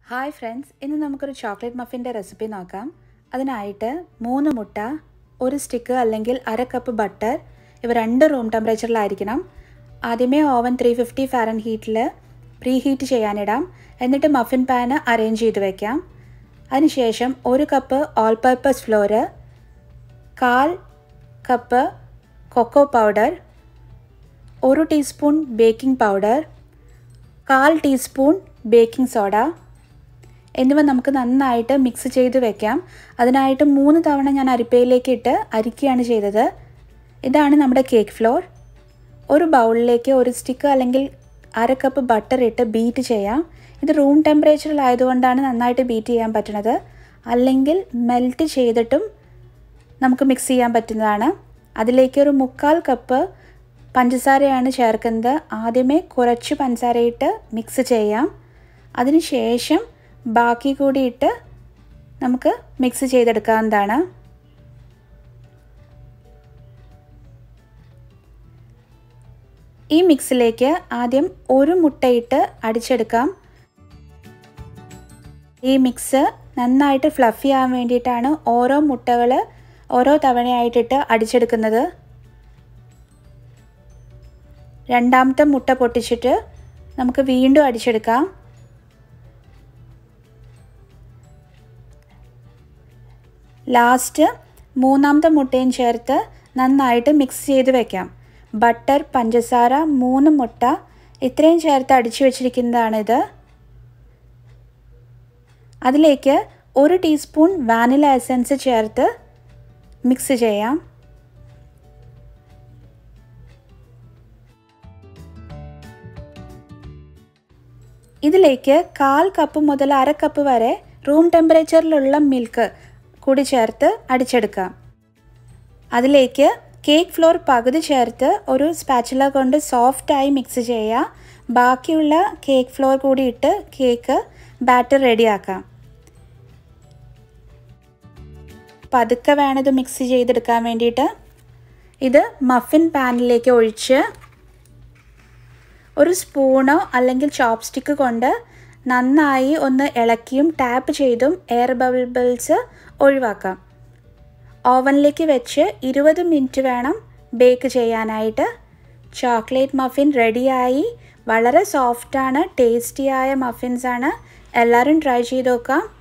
hi friends ഇന്ന് നമുക്കൊരു chocolate മഫിൻ്റെ recipe നോക്കാം അതിനായിട്ട് മൂന്ന് മുട്ട ഒരു സ്റ്റിക്ക് അല്ലെങ്കിൽ അര കപ്പ് ബട്ടർ ഇവ രണ്ട് റൂം ടെമ്പറേച്ചറിലായിരിക്കണം ആദ്യമേ ഓവൻ ത്രീ ഫിഫ്റ്റി ഫാരൻ ഹീറ്റിൽ പ്രീ ഹീറ്റ് ചെയ്യാനിടാം എന്നിട്ട് മഫിൻ പാന് അറേഞ്ച് ചെയ്ത് വയ്ക്കാം അതിനുശേഷം ഒരു കപ്പ് ഓൾ പർപ്പസ് ഫ്ലോറ് കാൽ കപ്പ് കൊക്കോ പൗഡർ ഒരു ടീസ്പൂൺ ബേക്കിംഗ് പൗഡർ കാൽ ടീസ്പൂൺ ബേക്കിംഗ് സോഡ എന്നിവ നമുക്ക് നന്നായിട്ട് മിക്സ് ചെയ്ത് വെക്കാം അതിനായിട്ട് മൂന്ന് തവണ ഞാൻ അരിപ്പയിലേക്ക് ഇട്ട് അരിക്കുകയാണ് ചെയ്തത് ഇതാണ് നമ്മുടെ കേക്ക് ഫ്ലോർ ഒരു ബൗളിലേക്ക് ഒരു സ്റ്റിക്ക് അല്ലെങ്കിൽ അര കപ്പ് ബട്ടർ ഇട്ട് ബീറ്റ് ചെയ്യാം ഇത് റൂം ടെമ്പറേച്ചറിലായതുകൊണ്ടാണ് നന്നായിട്ട് ബീറ്റ് ചെയ്യാൻ പറ്റുന്നത് അല്ലെങ്കിൽ മെൽറ്റ് ചെയ്തിട്ടും നമുക്ക് മിക്സ് ചെയ്യാൻ പറ്റുന്നതാണ് അതിലേക്ക് ഒരു മുക്കാൽ കപ്പ് പഞ്ചസാരയാണ് ചേർക്കുന്നത് ആദ്യമേ കുറച്ച് പഞ്ചസാരയിട്ട് മിക്സ് ചെയ്യാം അതിനുശേഷം ബാക്കി കൂടി ഇട്ട് നമുക്ക് മിക്സ് ചെയ്തെടുക്കാവുന്നതാണ് ഈ മിക്സിലേക്ക് ആദ്യം ഒരു മുട്ടയിട്ട് അടിച്ചെടുക്കാം ഈ മിക്സ് നന്നായിട്ട് ഫ്ലഫി ആവാൻ വേണ്ടിയിട്ടാണ് ഓരോ മുട്ടകൾ ഓരോ തവണയായിട്ടിട്ട് അടിച്ചെടുക്കുന്നത് രണ്ടാമത്തെ മുട്ട പൊട്ടിച്ചിട്ട് നമുക്ക് വീണ്ടും അടിച്ചെടുക്കാം ലാസ്റ്റ് മൂന്നാമത്തെ മുട്ടയും ചേർത്ത് നന്നായിട്ട് മിക്സ് ചെയ്ത് വെക്കാം ബട്ടർ പഞ്ചസാര മൂന്ന് മുട്ട ഇത്രയും ചേർത്ത് അടിച്ചു വെച്ചിരിക്കുന്നതാണിത് അതിലേക്ക് ഒരു ടീസ്പൂൺ വാനില എസൻസ് ചേർത്ത് മിക്സ് ചെയ്യാം ഇതിലേക്ക് കാൽ കപ്പ് മുതൽ അര കപ്പ് വരെ റൂം ടെമ്പറേച്ചറിലുള്ള മിൽക്ക് കൂടി ചേർത്ത് അടിച്ചെടുക്കാം അതിലേക്ക് കേക്ക് ഫ്ലോർ പകുതി ചേർത്ത് ഒരു സ്പാച്ചുല കൊണ്ട് സോഫ്റ്റായി മിക്സ് ചെയ്യുക ബാക്കിയുള്ള കേക്ക് ഫ്ലോർ കൂടി ഇട്ട് കേക്ക് ബാറ്റർ റെഡിയാക്കാം പതുക്കെ വേണത് മിക്സ് ചെയ്തെടുക്കാൻ വേണ്ടിയിട്ട് ഇത് മഫിൻ പാനിലേക്ക് ഒഴിച്ച് ഒരു സ്പൂണോ അല്ലെങ്കിൽ ചോപ്സ്റ്റിക്ക് കൊണ്ട് നന്നായി ഒന്ന് ഇളക്കിയും ടാപ്പ് ചെയ്തും എയർ ബബിൾസ് ഒഴിവാക്കാം ഓവനിലേക്ക് വെച്ച് ഇരുപത് മിനിറ്റ് വേണം ബേക്ക് ചെയ്യാനായിട്ട് ചോക്ലേറ്റ് മഫിൻ റെഡിയായി വളരെ സോഫ്റ്റാണ് ടേസ്റ്റിയായ മഫിൻസാണ് എല്ലാവരും ട്രൈ ചെയ്ത് നോക്കാം